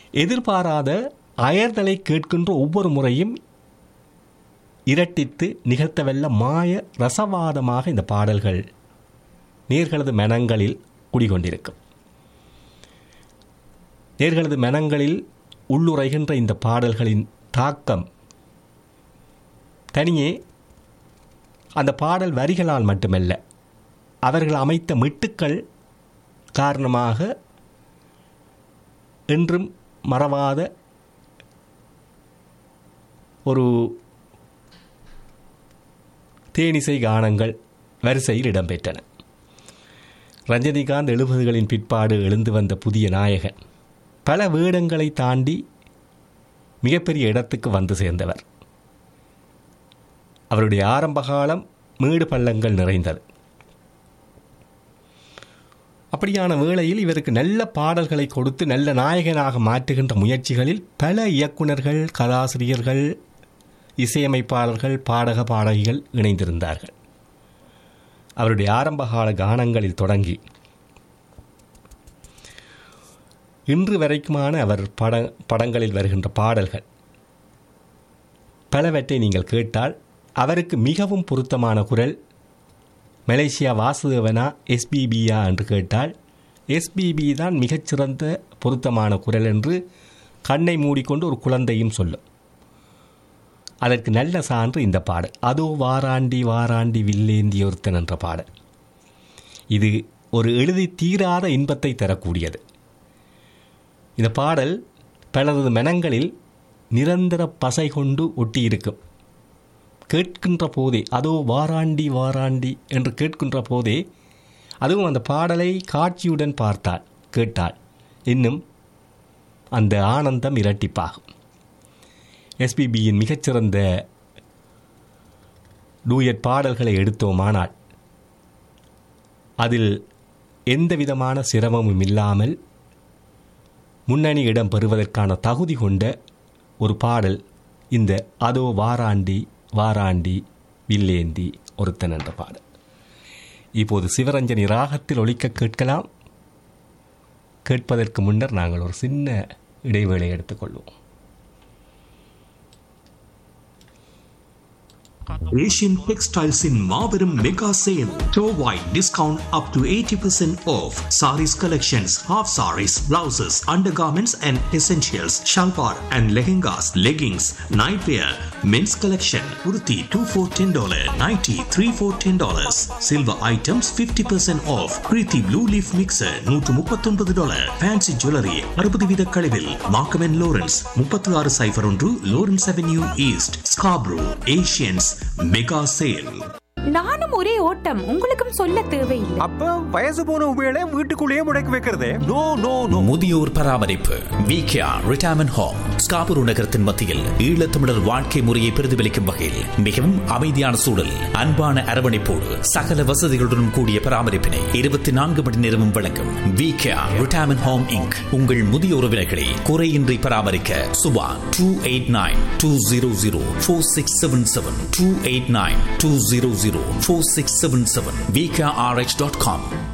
எதிர்பாராத அயர்தலை கேட்கின்ற ஒவ்வொரு முறையும் இரட்டித்து நிகழ்த்தவல்ல மாய ரசவாதமாக இந்த பாடல்கள் நேர்களது மனங்களில் குடிகொண்டிருக்கும் நேர்களது மனங்களில் உள்ளுரைகின்ற இந்த பாடல்களின் தாக்கம் தனியே அந்த பாடல் வரிகளால் மட்டுமல்ல அவர்கள் அமைத்த மெட்டுக்கள் காரணமாக என்றும் மறவாத ஒரு தேனிசை கானங்கள் வரிசையில் இடம்பெற்றன ரஜினிகாந்த் எழுபதுகளின் பிற்பாடு எழுந்து வந்த புதிய நாயகன் பல வேடங்களை தாண்டி மிகப்பெரிய இடத்துக்கு வந்து சேர்ந்தவர் அவருடைய ஆரம்ப காலம் மேடு பள்ளங்கள் நிறைந்தது அப்படியான வேளையில் இவருக்கு நல்ல பாடல்களை கொடுத்து நல்ல நாயகனாக மாற்றுகின்ற முயற்சிகளில் பல இயக்குனர்கள் கதாசிரியர்கள் இசையமைப்பாளர்கள் பாடக பாடகிகள் இணைந்திருந்தார்கள் அவருடைய ஆரம்பகால கானங்களில் தொடங்கி இன்று வரைக்குமான அவர் பட படங்களில் வருகின்ற பாடல்கள் பலவற்றை நீங்கள் கேட்டால் அவருக்கு மிகவும் பொருத்தமான குரல் மலேசியா வாசுதேவனா எஸ்பிபியா என்று கேட்டால் எஸ்பிபி தான் மிகச்சிறந்த பொருத்தமான குரல் என்று கண்ணை மூடிக்கொண்டு ஒரு குழந்தையும் சொல்லும் அதற்கு நல்ல சான்று இந்த பாடல் அதோ வாராண்டி வாராண்டி வில்லேந்தி ஒருத்தன் என்ற பாடல் இது ஒரு எழுதி தீராத இன்பத்தை தரக்கூடியது இந்த பாடல் பலரது மனங்களில் நிரந்தர பசை கொண்டு ஒட்டியிருக்கும் கேட்கின்ற போதே அதோ வாராண்டி வாராண்டி என்று கேட்கின்ற போதே அதுவும் அந்த பாடலை காட்சியுடன் பார்த்தாள் கேட்டாள் இன்னும் அந்த ஆனந்தம் இரட்டிப்பாகும் எஸ்பிபியின் மிகச்சிறந்த டூயட் பாடல்களை எடுத்தோமானால் அதில் எந்த விதமான சிரமமும் இல்லாமல் முன்னணி இடம் பெறுவதற்கான தகுதி கொண்ட ஒரு பாடல் இந்த அதோ வாராண்டி வாராண்டி வில்லேந்தி ஒருத்தன் என்ற பாடல் இப்போது சிவரஞ்சனி ராகத்தில் ஒழிக்க கேட்கலாம் கேட்பதற்கு முன்னர் நாங்கள் ஒரு சின்ன இடைவேளை எடுத்துக்கொள்வோம் Asian Textiles in Marverum Mega Sale. Store-wide discount up to 80% off. Saris collections, half saris, blouses, undergarments and essentials, shalwar and lehengas, leggings, nightwear, men's collection, kurti 2 for $10, nighty 3 for $10. Silver items 50% off. Preeti Blue Leaf Mixer 139 dollar. Fancy Jewelry 60 வீத கழிவில். Markham and Lawrence 36 சைபர் ஒன்று Lawrence Avenue East, Scarborough, Asians mega sale நானும் ஒரே ஓட்டம் உங்களுக்கும் சொல்ல தேவையில்லை அப்ப வயசு போன உபயோக வீட்டுக்குள்ளேயே முடக்கி வைக்கிறதே நோ நோ நோ முதியோர் பராமரிப்பு விகேஆர் ரிட்டையர்மெண்ட் ஹோம் ஸ்காபூர் நகரத்தின் மத்தியில் ஈழத்தமிழர் வாழ்க்கை முறையை பிரதிபலிக்கும் வகையில் மிகவும் அமைதியான சூழல் அன்பான அரவணைப்போடு சகல வசதிகளுடன் கூடிய பராமரிப்பினை இருபத்தி நான்கு மணி நேரமும் வழங்கும் விகேஆர் ரிட்டையர்மெண்ட் ஹோம் இங்க் உங்கள் முதிய உறவினர்களை குறையின்றி பராமரிக்க Subha two eight nine two zero zero four six seven seven two eight nine two zero zero four six seven seven VKRH dot com